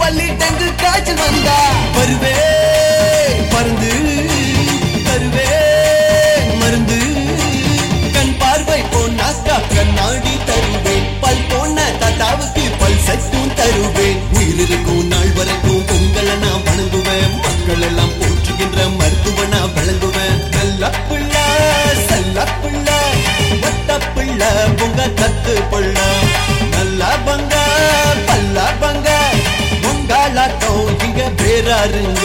பள்ளி டெங்கு காய்ச்சல் வந்தா வருவே பருந்து தருவே மருந்து கண் பார்வை போனாக்கா கண்ணாடி தருவேன் பல் போன தாத்தாவுக்கு பல் சட்டும் தருவேன் உயிர் இருக்கும் நாள் வரைக்கும் உங்களை நான் வணங்குவேன் மக்கள் எல்லாம் போற்றுகின்ற மருத்துவனா விளங்குவேன் நல்ல பிள்ளை செல்ல பிள்ளை ஒத்த பிள்ளை உங்க தத்து பிள்ளை நல்ல பங்க பல்ல பங்க உங்களாட்டம் இங்க பேராருங்க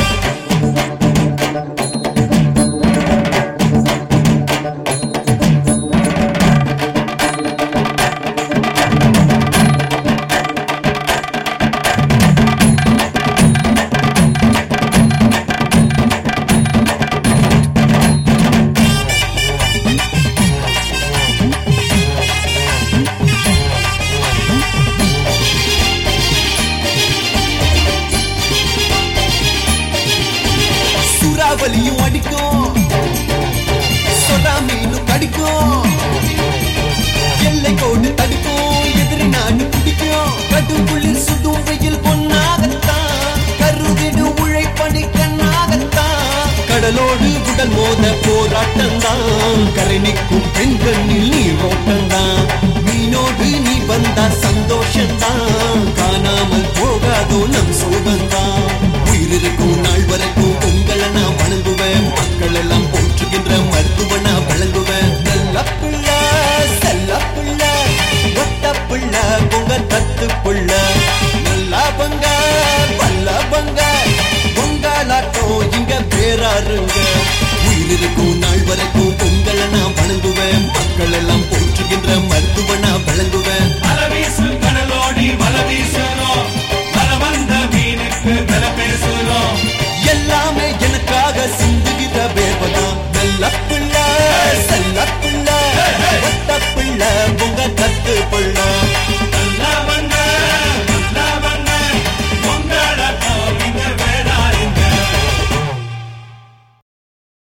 சூறாவளியும் அடிக்கும் சொடா மீனும் கடிக்கும் எல்லை கோடு தடுக்கும் எதிரி நாடு பிடிக்கும் கடும் குளிர் சுடும் வெயில் பொன்னாகத்தான் கருவிடு உழைப்பணி கண்ணாகத்தான் கடலோடு உடல் மோத போராட்டம் தான் கரை நிற்கும் பெண்களில் நீரோட்டம் தான் மீனோடு நீ வந்தா சந்தோஷம் தான் காணாமல் போகாதோ நம் சோகம் தான் உயிர் இருக்கும் நாள் வரைக்கும்